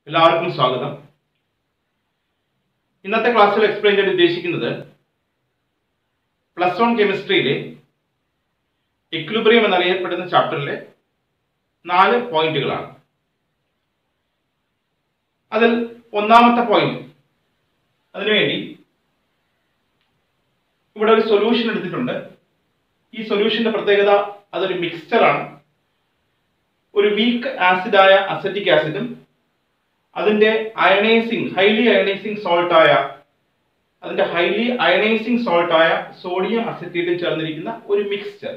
എല്ലാവർക്കും സ്വാഗതം ഇന്നത്തെ ക്ലാസ്സിൽ എക്സ്പ്ലെയിൻ ചെയ്യാൻ ഉദ്ദേശിക്കുന്നത് പ്ലസ് വൺ കെമിസ്ട്രിയിലെ ഇക്ലുബ്രിയം എന്നറിയപ്പെടുന്ന ചാപ്റ്ററിലെ നാല് പോയിന്റുകളാണ് അതിൽ ഒന്നാമത്തെ പോയിന്റ് അതിനുവേണ്ടി ഇവിടെ ഒരു സൊല്യൂഷൻ എടുത്തിട്ടുണ്ട് ഈ സൊല്യൂഷന്റെ പ്രത്യേകത അതൊരു മിക്സ്ചർ ആണ് ഒരു വീക്ക് ആസിഡായ അസറ്റിക് ആസിഡും അതിന്റെ അയണൈസിങ് ഹൈലി അയണൈസിങ് സോൾട്ട് ആയ അതിന്റെ ഹൈലി അയണൈസിങ് സോൾട്ട് ആയ സോഡിയം അസറ്റേറ്റും ചേർന്നിരിക്കുന്ന ഒരു മിക്സ്ചർ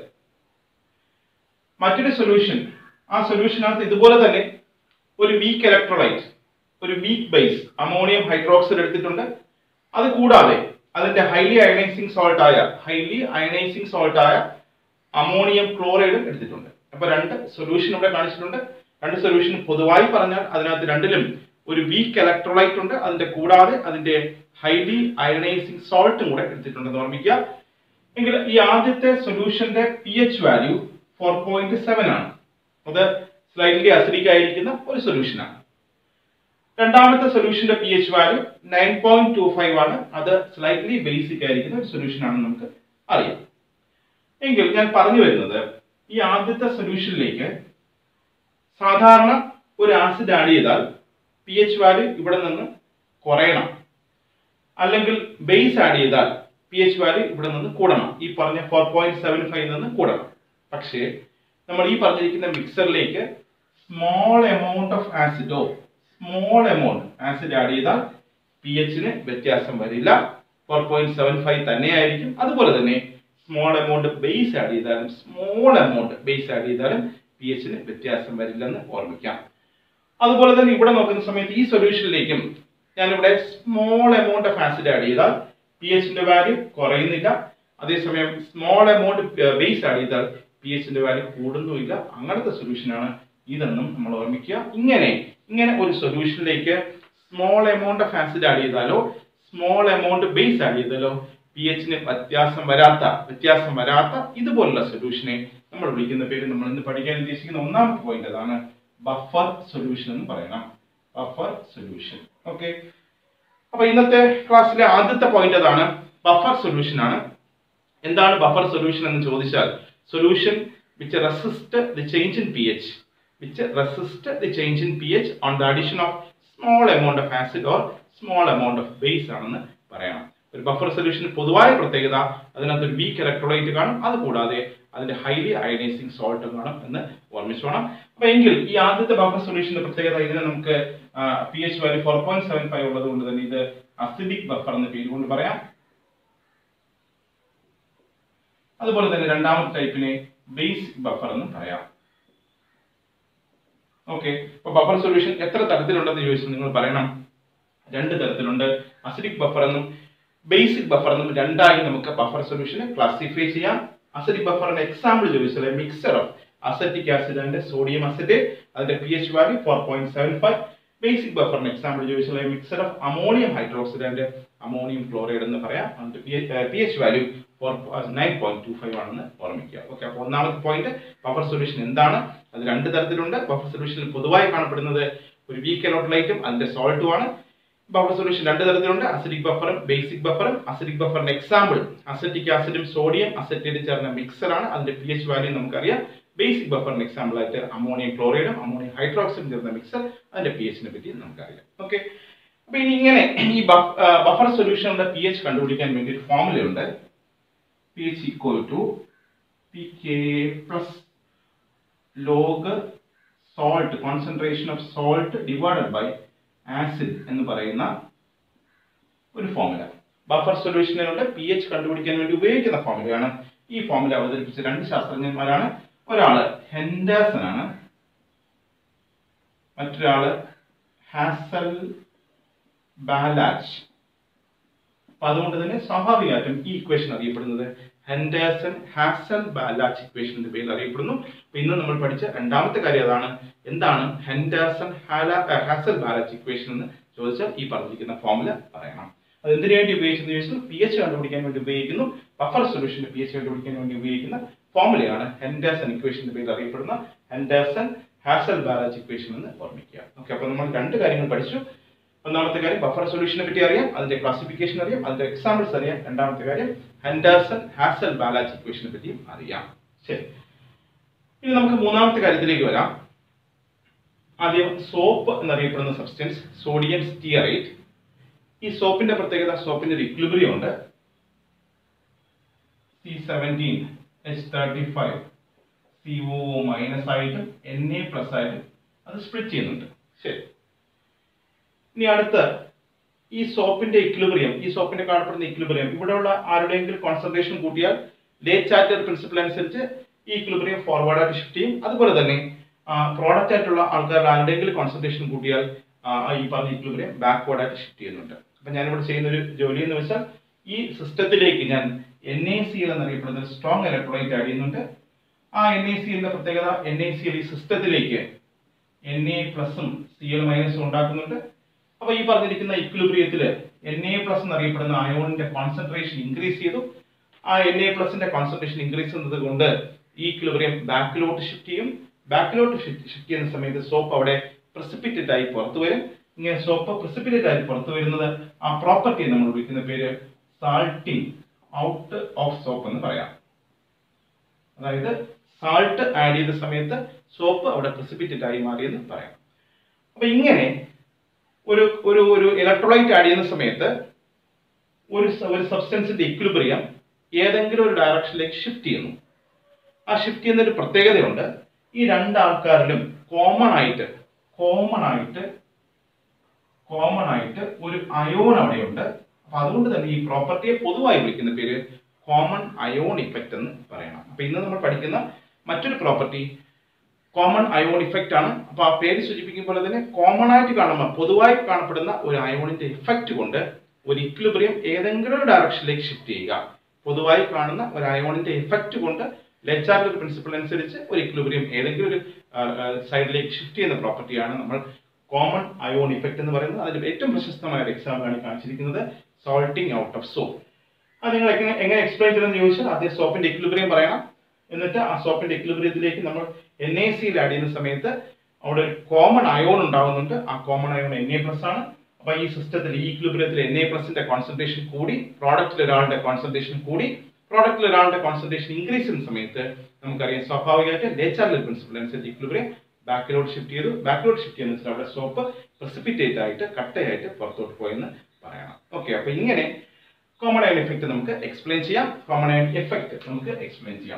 മറ്റൊരു സൊല്യൂഷൻ ആ സൊല്യൂഷനകത്ത് ഇതുപോലെ തന്നെ ഒരു വീക്ക് ഇലക്ട്രോലൈറ്റ് ഒരു വീക്ക് ബേസ് അമോണിയം ഹൈഡ്രോക്സൈഡ് എടുത്തിട്ടുണ്ട് അത് കൂടാതെ അതിന്റെ ഹൈലി അയണൈസിങ് സോൾട്ട് ആയ ഹൈലി അയണൈസിങ് സോൾട്ട് ആയ അമോണിയം ക്ലോറൈഡും എടുത്തിട്ടുണ്ട് അപ്പൊ രണ്ട് സൊല്യൂഷൻ ഇവിടെ കാണിച്ചിട്ടുണ്ട് രണ്ട് സൊല്യൂഷൻ പൊതുവായി പറഞ്ഞാൽ അതിനകത്ത് രണ്ടിലും ഒരു വീക്ക് ഇലക്ട്രോലൈറ്റ് ഉണ്ട് അതിന്റെ കൂടാതെ അതിന്റെ ഹൈലി അയണൈസിങ് സോൾട്ടും കൂടെ എടുത്തിട്ടുണ്ടെന്ന് ഓർമ്മിക്കുക എങ്കിൽ ഈ ആദ്യത്തെ സൊല്യൂഷന്റെ P H value four point seven ആണ് അത് സ്ലൈറ്റ്ലി അസിഡിക് ആയിരിക്കുന്ന ഒരു സൊല്യൂഷനാണ് രണ്ടാമത്തെ സൊല്യൂഷന്റെ P H value nine point two five ആണ് അത് സ്ലൈറ്റ്ലി ബേസിക് ആയിരിക്കുന്ന ഒരു സൊല്യൂഷൻ ആണെന്ന് നമുക്ക് അറിയാം എങ്കിൽ ഞാൻ പറഞ്ഞു വരുന്നത് ഈ ആദ്യത്തെ സൊല്യൂഷനിലേക്ക് സാധാരണ ഒരു ആസിഡ് ആഡ് ചെയ്താൽ പി എച്ച് വാല്യൂ ഇവിടെ നിന്ന് കുറയണം അല്ലെങ്കിൽ ബേസ് ആഡ് ചെയ്താൽ പി എച്ച് വാല്യൂ ഇവിടെ നിന്ന് കൂടണം ഈ പറഞ്ഞ ഫോർ പോയിന്റ് സെവൻ ഫൈവ് നിന്ന് കൂടണം പക്ഷേ നമ്മൾ ഈ പറഞ്ഞിരിക്കുന്ന മിക്സറിലേക്ക് സ്മോൾ എമൗണ്ട് ഓഫ് ആസിഡോ സ്മോൾ എമൗണ്ട് ആസിഡ് ആഡ് ചെയ്താൽ പി എച്ചിന് വ്യത്യാസം വരില്ല ഫോർ പോയിന്റ് സെവൻ ഫൈവ് തന്നെയായിരിക്കും അതുപോലെ തന്നെ സ്മോൾ എമൗണ്ട് ബേസ് ആഡ് ചെയ്താലും സ്മോൾ എമൗണ്ട് ബേസ് ആഡ് ചെയ്താലും പി എച്ചിന് വ്യത്യാസം വരില്ലെന്ന് ഓർമ്മിക്കാം അതുപോലെ തന്നെ ഇവിടെ നോക്കുന്ന സമയത്ത് ഈ സൊല്യൂഷനിലേക്കും ഞാനിവിടെ small amount of acid add ചെയ്താൽ പി എച്ചിന്റെ വാല്യൂ കുറയുന്നില്ല അതേസമയം സ്മോൾ എമൗണ്ട് ബേസ് ആഡ് ചെയ്താൽ പി എച്ചിന്റെ വാല്യൂ കൂടുന്നുമില്ല അങ്ങനത്തെ സൊല്യൂഷനാണ് ഇതെന്നും നമ്മൾ ഓർമ്മിക്കുക ഇങ്ങനെ ഇങ്ങനെ ഒരു സൊല്യൂഷനിലേക്ക് small amount of acid add ചെയ്താലോ സ്മോൾ എമൗണ്ട് ബേസ് ആഡ് ചെയ്താലോ പി എച്ചിന് വ്യത്യാസം വരാത്ത വ്യത്യാസം വരാത്ത ഇതുപോലുള്ള സൊല്യൂഷനെ നമ്മൾ വിളിക്കുന്ന പേര് നമ്മൾ ഇന്ന് പഠിക്കാൻ ഉദ്ദേശിക്കുന്ന ഒന്നാമത്തെ പോയിന്റ് അതാണ് ബഫർ സൊല്യൂഷൻ എന്ന് പറയണം ബഫർ സൊല്യൂഷൻ ഓക്കെ അപ്പൊ ഇന്നത്തെ ക്ലാസ്സിലെ ആദ്യത്തെ പോയിന്റ് അതാണ് ബഫർ സൊല്യൂഷൻ ആണ് എന്താണ് ബഫർ സൊല്യൂഷൻ എന്ന് ചോദിച്ചാൽ solution which resist the change in P H which resist the change in P H on the addition of small amount of acid or small amount of base ആണെന്ന് പറയണം ഒരു buffer solution പൊതുവായ പ്രത്യേകത അതിനകത്ത് ഒരു weak electrolyte കാണും അതുകൂടാതെ അതിന്റെ ഹൈലി അയനൈസിങ് സോൾട്ട് കാണും എന്ന് ഓർമ്മിച്ചോണം അപ്പൊ എങ്കിൽ ഈ ആദ്യത്തെ ബഫർ സൊല്യൂഷന്റെ പ്രത്യേകത ഇതിനെ നമുക്ക് P H value four point seven five ഉള്ളത് കൊണ്ട് തന്നെ ഇത് അസിഡിക് ബഫർ എന്ന പേര് കൊണ്ട് പറയാം അതുപോലെ തന്നെ രണ്ടാമത്തെ ടൈപ്പിനെ ബേസിക് ബഫർ എന്ന് പറയാം ഓക്കെ അപ്പൊ ബഫർ സൊല്യൂഷൻ എത്ര തരത്തിലുണ്ടെന്ന് ചോദിച്ചാൽ നിങ്ങൾ പറയണം രണ്ട് തരത്തിലുണ്ട് അസിഡിക് ബഫർ എന്നും ബേസിക് ബഫർ എന്നും രണ്ടായി നമുക്ക് ബഫർ സൊല്യൂഷനെ ക്ലാസിഫൈ ചെയ്യാം അസിഡിക് ബഫറിന്റെ എക്സാമ്പിൾ ചോദിച്ചാൽ mixer of acetic acid and sodium acid അതിന്റെ P H value four point seven five basic ബഫറിന് എക്സാമ്പിൾ ചോദിച്ചാൽ mixer of ammonium hydroxide and ammonium chloride എന്ന് പറയാം അതിന്റെ P H value four nine point two five ആണെന്ന് ഓർമ്മിക്കുക okay അപ്പോൾ ഒന്നാമത്തെ പോയിന്റ് ബഫർ സൊല്യൂഷൻ എന്താണ് അത് രണ്ട് തരത്തിലുണ്ട് ബഫർ സൊല്യൂഷനിൽ പൊതുവായി കാണപ്പെടുന്നത് ഒരു വീക്ക് എലോട്ട്ലൈറ്റും അതിന്റെ സോൾട്ടും ആണ് ബഫർ സൊല്യൂഷൻ രണ്ട് തരത്തിലുണ്ട് അസിഡിക് ബഫറും ബേസിക് ബഫറും അസിഡിക് ബഫറിന്റെ എക്സാമ്പിൾ അസറ്റിക് ആസിഡും സോഡിയം അസറ്റേറ്റ് ചേർന്ന മിക്സർ ആണ് അതിന്റെ പി എച്ച് വാല്യൂ നമുക്കറിയാം ബേസിക് ബഫറിന്റെ എക്സാമ്പിൾ ആയിട്ട് അമോണിയം ക്ലോറൈഡും അമോണിയം ഹൈഡ്രോക്സൈഡും ചേർന്ന മിക്സർ അതിന്റെ പി എച്ചിനെ പറ്റി നമുക്കറിയാം ഓക്കെ അപ്പൊ ഇനി ഇങ്ങനെ ഈ ബഫർ സൊല്യൂഷനുടെ പി എച്ച് കണ്ടുപിടിക്കാൻ വേണ്ടി ഒരു ഫോമുല ഉണ്ട് P H equal to P K plus log salt concentration of salt divided by acid എന്ന് പറയുന്ന ഒരു ഫോമുല ബഫർ സൊല്യൂഷനുകളുടെ പി എച്ച് കണ്ടുപിടിക്കാൻ വേണ്ടി ഉപയോഗിക്കുന്ന ഫോമുലയാണ് ഈ ഫോമുല അവതരിപ്പിച്ച രണ്ട് ശാസ്ത്രജ്ഞന്മാരാണ് ഒരാള് ഹെൻഡേഴ്സൺ ആണ് മറ്റൊരാള് ഹാസൽ ബാലാച്ച് അപ്പൊ അതുകൊണ്ട് തന്നെ സ്വാഭാവികമായിട്ടും ഈ ഇക്വേഷൻ അറിയപ്പെടുന്നത് ഹെൻഡേഴ്സൺ ഹാസൽ ബാലാച്ച് ഇക്വേഷൻ എന്ന പേരിൽ അറിയപ്പെടുന്നു അപ്പൊ ഇന്ന് നമ്മൾ പഠിച്ച രണ്ടാമത്തെ കാര്യം അതാണ് എന്താണ് ഹെൻഡേഴ്സൺ ഹാസൽ ബാലാച്ച് ഇക്വേഷൻ എന്ന് ചോദിച്ചാൽ ഈ പറഞ്ഞിരിക്കുന്ന ഫോമുല പറയണം അത് എന്തിനു വേണ്ടി ഉപയോഗിച്ചെന്ന് ചോദിച്ചാൽ പി എച്ച് കണ്ടുപിടിക്കാൻ വേണ്ടി ഉപയോഗിക്കുന്നു ബഫർ സൊല്യൂഷന്റെ പി എച്ച് കണ്ടുപിടിക്കാൻ വേണ്ടി ഉപയോഗിക്കുന്ന ഫോമുലയാണ് ഹെൻഡേഴ്സൺ ഇക്വേഷൻ എന്ന പേരിൽ അറിയപ്പെടുന്ന ഹെൻഡേഴ്സൺ ഹാസൽ ബാലാജ് ഇക്വേഷൻ എന്ന് ഓർമ്മിക്കുക ഓക്കെ അപ്പോൾ നമ്മൾ രണ്ട് കാര്യങ്ങൾ പഠിച്ചു ഒന്നാമത്തെ കാര്യം ബഫർ സൊല്യൂഷനെ പറ്റി അറിയാം അതിന്റെ ക്ലാസിഫിക്കേഷൻ അറിയാം അതിന്റെ എക്സാമ്പിൾസ് അറിയാം രണ്ടാമത്തെ കാര്യം ഹെൻഡേഴ്സൺ ഹാസൽ ബാലാജ് ഇക്വേഷനെ പറ്റിയും അറിയാം ശരി ഇനി നമുക്ക് മൂന്നാമത്തെ കാര്യത്തിലേക്ക് വരാം ആദ്യം സോപ്പ് എന്നറിയപ്പെടുന്ന സബ്സ്റ്റൻസ് സോഡിയം സ്റ്റിയറേറ്റ് ഈ സോപ്പിന്റെ പ്രത്യേകത സോപ്പിന്റെ ഒരു ഇക്വിലിബ്രിയം ഉണ്ട് C seventeen H thirty five C O minus ആയിട്ടും എൻ എ പ്ലസ് ആയിട്ടും അത് സ്പ്ലിറ്റ് ചെയ്യുന്നുണ്ട് ശരി ഇനി അടുത്ത ഈ സോപ്പിന്റെ ഇക്വിലിബ്രിയം ഈ സോപ്പിന്റെ കാണപ്പെടുന്ന ഇക്വിലിബ്രിയം ഇവിടെയുള്ള ആരുടെയെങ്കിലും കോൺസെൻട്രേഷൻ കൂട്ടിയാൽ ലേ ചാറ്റർ പ്രിൻസിപ്പിൾ അനുസരിച്ച് ഈ ഇക്വിലിബ്രിയം ഫോർവേഡ് ആയിട്ട് ഷിഫ്റ്റ് ചെയ്യും അതുപോലെ തന്നെ പ്രോഡക്റ്റ് ആയിട്ടുള്ള ആൾക്കാരുടെ ആരുടെയെങ്കിലും കോൺസെൻട്രേഷൻ കൂട്ടിയാൽ ആ, ഈ പറഞ്ഞ ഇക്വിലിബ്രിയം ബാക്ക്വേർഡ് ആയിട്ട് ഷിഫ്റ്റ് ചെയ്യുന്നുണ്ട് അപ്പൊ ഞാനിവിടെ ചെയ്യുന്ന ഒരു ജോലി എന്ന് വെച്ചാൽ ഈ സിസ്റ്റത്തിലേക്ക് ഞാൻ എൻ എ സി എൽ എന്നറിയപ്പെടുന്ന ഒരു സ്ട്രോങ് ഇലക്ട്രോലൈറ്റ് ആഡ് ചെയ്യുന്നുണ്ട് ആ എൻ എ സി എല്ലിന്റെ പ്രത്യേകത എൻ എ സി എൽ ഈ സിസ്റ്റത്തിലേക്ക് എൻ എ പ്ലസും സി എൽ മൈനസും ഉണ്ടാക്കുന്നുണ്ട് അപ്പൊ ഈ പറഞ്ഞിരിക്കുന്ന ഇക്വിലിബ്രിയത്തില് എൻ എ പ്ലസ് എന്നറിയപ്പെടുന്ന അയോണിന്റെ കോൺസെൻട്രേഷൻ ഇൻക്രീസ് ചെയ്തു ആ എൻ എ പ്ലസിന്റെ കോൺസെൻട്രേഷൻ ഇൻക്രീസ് ചെയ്യുന്നത് കൊണ്ട് ഈ ഇക്വിലിബ്രിയം ബാക്കിലോട്ട് ഷിഫ്റ്റ് ചെയ്യും ബാക്കിലോട്ട് ഷിഫ്റ്റ് ചെയ്യുന്ന സമയത്ത് സോപ്പ് അവിടെ precipitate ആയി പുറത്തു വരും ഇങ്ങനെ സോപ്പ് precipitate ആയി പുറത്തു വരുന്നത് ആ പ്രോപ്പർട്ടി നമ്മൾ വിളിക്കുന്ന പേര് സാൾട്ടിങ് ഔട്ട് ഓഫ് സോപ്പ് എന്ന് പറയാം അതായത് സാൾട്ട് ആഡ് ചെയ്ത സമയത്ത് സോപ്പ് അവിടെ precipitate ആയി മാറിയെന്ന് പറയാം അപ്പൊ ഇങ്ങനെ ഒരു ഒരു ഒരു ഇലക്ട്രോലൈറ്റ് ആഡ് ചെയ്യുന്ന സമയത്ത് ഒരു സ- ഒരു സബ്സ്റ്റൻസിന്റെ ഇക്വിലിബ്രിയം ഏതെങ്കിലും ഒരു ഡയറക്ഷനിലേക്ക് ഷിഫ്റ്റ് ചെയ്യുന്നു ആ ഷിഫ്റ്റ് ചെയ്യുന്ന ഒരു പ്രത്യേകതയുണ്ട് ഈ രണ്ട് ആൾക്കാരിലും കോമൺ ആയിട്ട് കോമൺ ആയിട്ട് കോമൺ ആയിട്ട് ഒരു അയോൺ അവിടെയുണ്ട് അപ്പൊ അതുകൊണ്ട് തന്നെ ഈ പ്രോപ്പർട്ടിയെ പൊതുവായി വിളിക്കുന്ന പേര് കോമൺ അയോൺ ഇഫക്റ്റ് എന്ന് പറയണം അപ്പൊ ഇന്ന് നമ്മൾ പഠിക്കുന്ന മറ്റൊരു പ്രോപ്പർട്ടി കോമൺ അയോൺ ഇഫക്റ്റ് ആണ് അപ്പൊ ആ പേര് സൂചിപ്പിക്കും പോലെ തന്നെ കോമൺ ആയിട്ട് കാണുമ്പോൾ പൊതുവായി കാണപ്പെടുന്ന ഒരു അയോണിന്റെ ഇഫക്റ്റ് കൊണ്ട് ഒരു ഇക്വിലിബ്രിയം ഏതെങ്കിലും ഒരു ഡയറക്ഷനിലേക്ക് ഷിഫ്റ്റ് ചെയ്യുക പൊതുവായി കാണുന്ന ഒരു അയോണിന്റെ ഇഫക്റ്റ് കൊണ്ട് ലെച്ചാർഡ് പ്രിൻസിപ്പിൾ അനുസരിച്ച് ഒരു ഇക്വിലിബ്രിയം ഏതെങ്കിലും ഒരു സൈഡിലേക്ക് ഷിഫ്റ്റ് ചെയ്യുന്ന പ്രോപ്പർട്ടിയാണ് നമ്മൾ കോമൺ അയോൺ ഇഫക്റ്റ് എന്ന് പറയുന്നത് അതിന്റെ ഏറ്റവും പ്രശസ്തമായ ഒരു എക്സാമ്പിളാണ് കാണിച്ചിരിക്കുന്നത് സോൾട്ടിങ് ഔട്ട് ഓഫ് സോപ്പ് അത് നിങ്ങൾ എങ്ങനെ എങ്ങനെ എക്സ്പ്ലെയിൻ ചെയ്യണമെന്ന് ചോദിച്ചാൽ ആദ്യം സോപ്പിന്റെ ഇക്വിലിബ്രിയം പറയണം എന്നിട്ട് ആ സോപ്പിന്റെ ഇക്വിലിബ്രിയത്തിലേക്ക് നമ്മൾ എൻ എ സിയിൽ ആഡ് ചെയ്യുന്ന സമയത്ത് അവിടെ ഒരു കോമൺ അയോൺ ഉണ്ടാവുന്നുണ്ട് ആ common ion N A plus ആണ് അപ്പൊ ഈ സിസ്റ്റത്തിൽ ഈ ഇക്വിലിബ്രിയത്തിൽ എൻ എ പ്ലസിന്റെ കോൺസെൻട്രേഷൻ കൂടി പ്രോഡക്റ്റിൽ ഒരാളുടെ കോൺസെൻട്രേഷൻ കൂടി പ്രോഡക്റ്റിൽ ഒരാളുടെ കോൺസെൻട്രേഷൻ ഇൻക്രീസ് ചെയ്യുന്ന സമയത്ത് നമുക്കറിയാം സ്വാഭാവികമായിട്ട് ലേച്ചാർലൽ പ്രിൻസിപ്പിൾ അനുസരിച്ച് ഇക്വിലിബ്രിയം ബാക്കിലോട്ട് ഷിഫ്റ്റ് ചെയ്തു ബാക്കിലോട്ട് ഷിഫ്റ്റ് ചെയ്യുന്ന വെച്ചാൽ അവിടെ സോപ്പ് പ്രസിപ്പിറ്റേറ്റ് ആയിട്ട് കട്ടയായിട്ട് പുറത്തോട്ട് പോയെന്ന് പറയണം ഓക്കെ അപ്പൊ ഇങ്ങനെ കോമൺ അയൺ എഫക്റ്റ് നമുക്ക് എക്സ്പ്ലെയിൻ ചെയ്യാം കോമൺ അയൺ എഫക്റ്റ് നമുക്ക് എക്സ്പ്ലെയിൻ ചെയ്യാം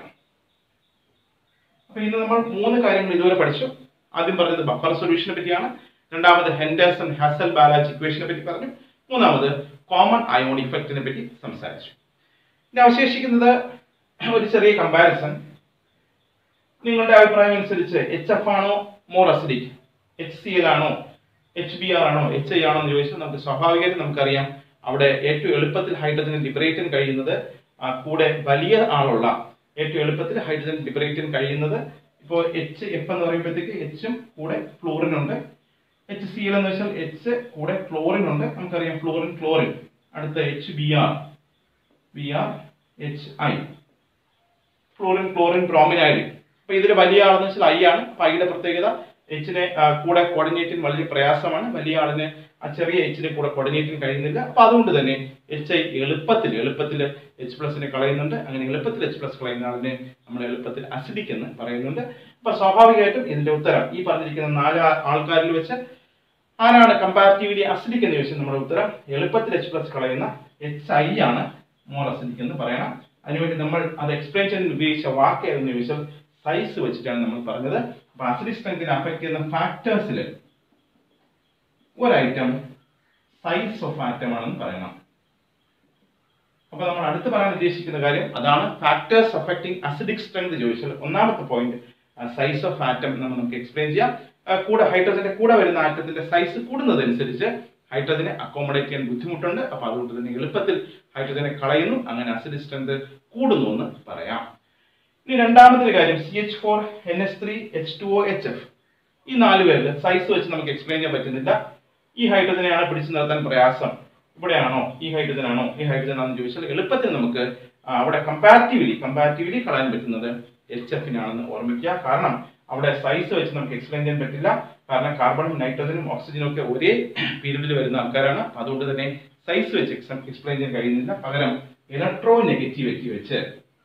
അപ്പൊ ഇന്ന് നമ്മൾ മൂന്ന് കാര്യങ്ങൾ ഇതുവരെ പഠിച്ചു ആദ്യം പറഞ്ഞത് ബഫർ സൊല്യൂഷനെ പറ്റിയാണ് രണ്ടാമത് ഹെൻഡേഴ്സൺ ഹാസൽ ബാലാജ് ഇക്വേഷനെ പറ്റി പറഞ്ഞു മൂന്നാമത് കോമൺ അയോൺ ഇഫക്റ്റിനെ പറ്റി സംസാരിച്ചു ഇനി അവശേഷിക്കുന്നത് ഒരു ചെറിയ കമ്പാരിസൺ നിങ്ങളുടെ അഭിപ്രായം അനുസരിച്ച് എച്ച് എഫ് ആണോ more acidic H C L ആണോ എച്ച് ബി ആർ ആണോ എച്ച് ഐ ആണോ എന്ന് ചോദിച്ചാൽ നമുക്ക് സ്വാഭാവികമായിട്ട് നമുക്കറിയാം അവിടെ ഏറ്റവും എളുപ്പത്തിൽ ഹൈഡ്രജൻ ലിബറേറ്റ് ചെയ്യാൻ കഴിയുന്നത് ആ, കൂടെ വലിയ ആളുള്ള ഏറ്റവും എളുപ്പത്തിൽ ഹൈഡ്രജൻ ലിബറേറ്റ് ചെയ്യാൻ കഴിയുന്നത് ഇപ്പോൾ എച്ച് എഫ് എന്ന് പറയുമ്പോഴത്തേക്ക് എച്ചും കൂടെ ഫ്ലോറിൻ ഉണ്ട് എച്ച് സി എൽ എന്ന് വെച്ചാൽ എച്ച് കൂടെ ഫ്ലോറിൻ ഉണ്ട് നമുക്കറിയാം ഫ്ലോറിൻ ക്ലോറിൻ അടുത്ത H B R B R H I fluorine chlorine bromine ആയിരിക്കും അപ്പൊ ഇതിൽ വലിയ ആളെന്ന് വെച്ചാൽ ഐ ആണ് അപ്പൊ ഐയുടെ പ്രത്യേകത എച്ചിനെ കൂടെ കോർഡിനേറ്റ് ചെയ്യാൻ വളരെ പ്രയാസമാണ് വലിയ ആളിന് ആ ചെറിയ എച്ചിനെ കൂടെ കോർഡിനേറ്റ് ചെയ്യാൻ കഴിയുന്നില്ല അപ്പൊ അതുകൊണ്ട് തന്നെ എച്ച് ഐ എളുപ്പത്തിൽ എളുപ്പത്തിൽ എച്ച് പ്ലസിനെ കളയുന്നുണ്ട് അങ്ങനെ എളുപ്പത്തിൽ എച്ച് പ്ലസ് കളയുന്ന ആളിനെ നമ്മൾ എളുപ്പത്തിൽ അസിഡിക് എന്ന് പറയുന്നുണ്ട് അപ്പൊ സ്വാഭാവികമായിട്ടും ഇതിന്റെ ഉത്തരം ഈ പറഞ്ഞിരിക്കുന്ന നാല് ആ- ആൾക്കാരിൽ വെച്ച് ആരാണ് കമ്പാരിറ്റീവ്ലി അസിഡിക് എന്ന് ചോദിച്ചാൽ നമ്മുടെ ഉത്തരം എളുപ്പത്തിൽ എച്ച് പ്ലസ് കളയുന്ന എച്ച് ഐ ആണ് മോർ അസിഡിക് എന്ന് പറയണം അതിനുവേണ്ടി നമ്മൾ അത് എക്സ്പ്ലെയിൻ ചെയ്യാൻ ഉപയോഗിച്ച വാക്ക് ഏതെന്ന് ചോദിച്ചാൽ സൈസ് വെച്ചിട്ടാണ് നമ്മൾ പറഞ്ഞത് അപ്പൊ അസിഡിക് സ്ട്രെങ്തിനെ അഫക്ട് ചെയ്യുന്ന ഫാക്ടേഴ്സിൽ ഒരു ഐറ്റം സൈസ് ഓഫ് ആറ്റം ആണെന്ന് പറയണം അപ്പൊ നമ്മൾ അടുത്ത് പറയാൻ ഉദ്ദേശിക്കുന്ന കാര്യം അതാണ് ഫാക്ടേഴ്സ് അഫക്റ്റിംഗ് അസിഡിക് സ്ട്രെങ്ത് ചോദിച്ചാൽ ഒന്നാമത്തെ പോയിന്റ് സൈസ് ഓഫ് ആറ്റം എന്ന് നമുക്ക് എക്സ്പ്ലെയിൻ ചെയ്യാം ആ, കൂടെ ഹൈഡ്രജന്റെ കൂടെ വരുന്ന ആറ്റത്തിന്റെ സൈസ് കൂടുന്നതനുസരിച്ച് ഹൈഡ്രജനെ അക്കോമഡേറ്റ് ചെയ്യാൻ ബുദ്ധിമുട്ടുണ്ട് അപ്പൊ അതുകൊണ്ട് തന്നെ എളുപ്പത്തിൽ ഹൈഡ്രജനെ കളയുന്നു അങ്ങനെ അസിഡിക് സ്ട്രെങ്ത് കൂടുന്നു എന്ന് പറയാം ഇനി രണ്ടാമത്തെ കാര്യം C H four N S three H two O H F ഈ നാല് പേരിൽ സൈസ് വെച്ച് നമുക്ക് എക്സ്പ്ലെയിൻ ചെയ്യാൻ പറ്റുന്നില്ല ഈ ഹൈഡ്രജനെയാണ് പിടിച്ചു നിർത്താൻ പ്രയാസം ഇവിടെയാണോ ഈ ഹൈഡ്രജൻ ആണോ ഈ ഹൈഡ്രജൻ ആണെന്ന് ചോദിച്ചാൽ എളുപ്പത്തിൽ നമുക്ക് ആ, അവിടെ കമ്പാരിറ്റീവ്ലി കമ്പാരിറ്റീവ്ലി കളയാൻ പറ്റുന്നത് എച്ച് എഫിനാണെന്ന് ഓർമ്മിക്കുക കാരണം അവിടെ സൈസ് വെച്ച് നമുക്ക് എക്സ്പ്ലെയിൻ ചെയ്യാൻ പറ്റില്ല കാരണം കാർബണും നൈട്രജനും ഓക്സിജനും ഒക്കെ ഒരേ പീരീഡിൽ വരുന്ന ആൾക്കാരാണ് അപ്പൊ അതുകൊണ്ട് തന്നെ സൈസ് വെച്ച് എക്സ്പ്ലെയിൻ ചെയ്യാൻ കഴിയുന്നില്ല പകരം ഇലക്ട്രോ നെഗറ്റിവിറ്റി വെച്ച്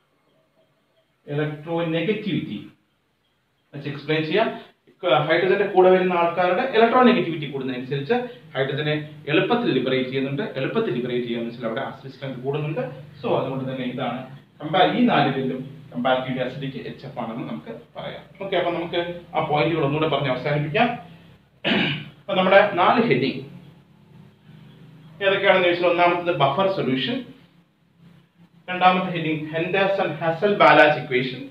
ഇലക്ട്രോ നെഗറ്റിവിറ്റി വെച്ച് എക്സ്പ്ലെയിൻ ചെയ്യാം ഹൈഡ്രജന്റെ കൂടെ വരുന്ന ആൾക്കാരുടെ ഇലക്ട്രോ നെഗറ്റിവിറ്റി കൂടുന്നതനുസരിച്ച് ഹൈഡ്രജനെ എളുപ്പത്തിൽ ലിബറേറ്റ് ചെയ്യുന്നുണ്ട് എളുപ്പത്തിൽ ലിബറേറ്റ് ചെയ്യാന്ന് വെച്ചാൽ അവിടെ ആസിഡ് സ്ട്രെങ്ത് കൂടുന്നുണ്ട് സോ അതുകൊണ്ട് തന്നെ ഇതാണ് കമ്പാ ഈ നാലിലും കമ്പാരിറ്റീവ് ആസിഡിക്ക് എച്ച് എഫ് ആണെന്ന് നമുക്ക് പറയാം ഓക്കെ അപ്പൊ നമുക്ക് ആ പോയിന്റുകൾ ഒന്നുകൂടെ പറഞ്ഞ് അവസാനിപ്പിക്കാം അപ്പൊ നമ്മുടെ നാല് ഹെഡിങ് ഏതൊക്കെയാണെന്ന് ചോദിച്ചാൽ ഒന്നാമത്തത് ബഫർ സൊല്യൂഷൻ രണ്ടാമത്തെ heading Henderson Hasselbalch equation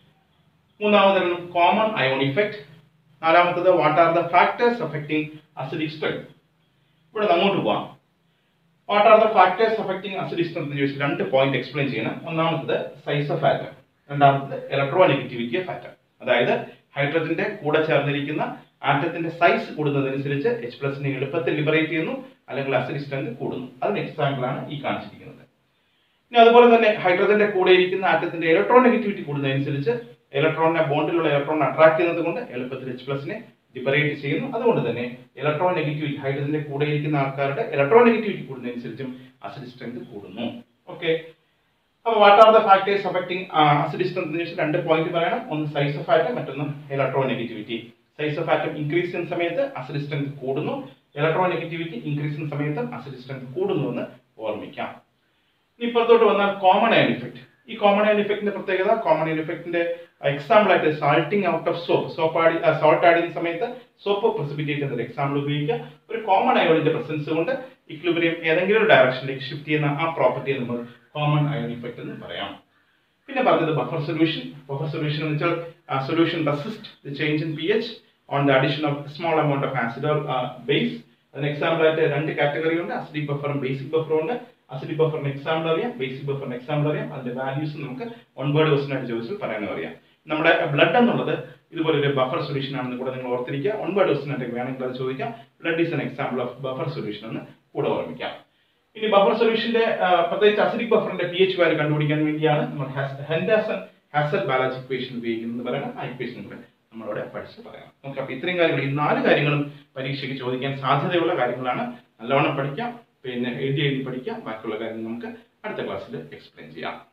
മൂന്നാമതാണ് കോമൺ അയോൺ ഇഫക്റ്റ് നാലാമത്തത് what are the factors affecting acidic strength ഇവിടെ നിന്ന് അങ്ങോട്ട് പോവാം what are the factors affecting acidic strength എന്ന് ചോദിച്ചാൽ രണ്ട് പോയിന്റ് എക്സ്പ്ലെയിൻ ചെയ്യണം ഒന്നാമത്തത് സൈസ് ഓഫ് ആറ്റം രണ്ടാമത്തത് ഇലക്ട്രോ നെഗറ്റിവിറ്റി ഓഫ് ആറ്റം അതായത് ഹൈഡ്രജന്റെ കൂടെ ചേർന്നിരിക്കുന്ന ആറ്റത്തിന്റെ സൈസ് കൂടുന്നതനുസരിച്ച് എച്ച് പ്ലസിനെ എളുപ്പത്തിൽ ലിബറേറ്റ് ചെയ്യുന്നു അല്ലെങ്കിൽ അസിഡിക് സ്ട്രെങ്ത് കൂടുന്നു അതിന് എക്സാമ്പിൾ ആണ് ഈ കാണിച്ചിരിക്കുന്നത് ഇനി അതുപോലെ തന്നെ ഹൈഡ്രജന്റെ കൂടെ ഇരിക്കുന്ന ആറ്റത്തിന്റെ ഇലക്ട്രോ നെഗറ്റിവിറ്റി കൂടുന്നതനുസരിച്ച് ഇലക്ട്രോണിനെ ബോണ്ടിലുള്ള ഇലക്ട്രോൺ അട്രാക്ട് ചെയ്യുന്നത് കൊണ്ട് എളുപ്പത്തിൽ എച്ച് പ്ലസിനെ ലിബറേറ്റ് ചെയ്യുന്നു അതുകൊണ്ട് തന്നെ ഇലക്ട്രോ നെഗറ്റിവിറ്റി ഹൈഡ്രജന്റെ കൂടെ ഇരിക്കുന്ന ആൾക്കാരുടെ ഇലക്ട്രോ നെഗറ്റിവിറ്റി കൂടുന്നതനുസരിച്ചും അസിഡ് സ്ട്രെങ്ത് കൂടുന്നു ഓക്കെ അപ്പോൾ what are the factors affecting acid strength എന്ന് വെച്ചാൽ രണ്ട് പോയിന്റ് പറയണം ഒന്ന് സൈസ് ഓഫ് ആറ്റം മറ്റൊന്ന് electronegativity size of atom increase ചെയ്യുന്ന സമയത്ത് അസിഡ് സ്ട്രെങ്ത് കൂടുന്നു ഇലക്ട്രോ നെഗറ്റിവിറ്റി ഇൻക്രീസ് ചെയ്യുന്ന സമയത്ത് അസിഡ് സ്ട്രെങ്ത് കൂടുന്നു എന്ന് ഓർമ്മിക്കാം ഇനി ഇപ്പുറത്തോട്ട് വന്നാൽ കോമൺ അയൺ ഇഫക്റ്റ് ഈ കോമൺ അയൺ ഇഫക്റ്റിന്റെ പ്രത്യേകത കോമൺ അയൺ ഇഫക്റ്റിന്റെ എക്സാമ്പിൾ ആയിട്ട് salting out of soap soap add salt add ചെയ്യുന്ന സമയത്ത് സോപ്പ് പ്രസിപ്പിറ്റേറ്റ് എന്നൊരു എക്സാമ്പിൾ ഉപയോഗിക്കുക ഒരു കോമൺ അയോണിന്റെ പ്രസൻസ് കൊണ്ട് ഇക്വിലിബ്രിയം ഏതെങ്കിലും ഒരു ഡയറക്ഷനിലേക്ക് ഷിഫ്റ്റ് ചെയ്യുന്ന ആ പ്രോപ്പർട്ടിയെ നമ്മൾ കോമൺ അയോൺ ഇഫക്റ്റ് എന്ന് പറയാം പിന്നെ പറഞ്ഞത് ബഫർ സൊല്യൂഷൻ ബഫർ സൊല്യൂഷൻ എന്ന് വെച്ചാൽ solution resist the change in P H on the addition of small amount of acid or base അതിന് എക്സാമ്പിൾ ആയിട്ട് രണ്ട് കാറ്റഗറി ഉണ്ട് അസിഡിക് ബഫറും ബേസിക് ബഫറും ഉണ്ട് അസിഡിക് ബഫറിന് എക്സാമ്പിൾ അറിയാം ബേസിക് ബഫറിന് എക്സാമ്പിൾ അറിയാം അതിന്റെ വാല്യൂസ് നമുക്ക് വൺ വേർഡ് ക്വസ്റ്റൻ ആയിട്ട് ചോദിച്ചാൽ പറയാനും അറിയാം നമ്മുടെ ബ്ലഡ് എന്നുള്ളത് ഇതുപോലെ ഒരു ബഫർ സൊല്യൂഷൻ ആണെന്ന് കൂടെ നിങ്ങൾ ഓർത്തിരിക്കുക വൺ വേർഡ് ക്വസ്റ്റൻ ആയിട്ട് വേണമെങ്കിൽ അത് ചോദിക്കാം blood is an example of buffer solution എന്ന് കൂടെ ഓർമ്മിക്കാം ഇനി ബഫർ സൊല്യൂഷന്റെ പ്രത്യേകിച്ച് അസിഡിക് ബഫറിന്റെ പി എച്ച് വാല്യൂ കണ്ടുപിടിക്കാൻ വേണ്ടിയാണ് നമ്മൾ ഹെൻഡാസൺ ഹാസൽ ബാലാജ് ഇക്വേഷൻ ഉപയോഗിക്കുന്നത് പറയുന്നത് ആ ഇക്വേഷൻ കൂടെ നമ്മളവിടെ പഠിച്ച് പറയാം നമുക്ക് അപ്പോൾ ഇത്രയും കാര്യങ്ങൾ ഈ നാല് കാര്യങ്ങളും പരീക്ഷയ്ക്ക് ചോദിക്കാൻ സാധ്യതയുള്ള കാര്യങ്ങളാണ് നല്ലവണ്ണം പഠിക്കാം പിന്നെ എഴുതി എഴുതി പഠിക്കാം ബാക്കിയുള്ള കാര്യങ്ങൾ നമുക്ക് അടുത്ത ക്ലാസ്സിൽ എക്സ്പ്ലെയിൻ ചെയ്യാം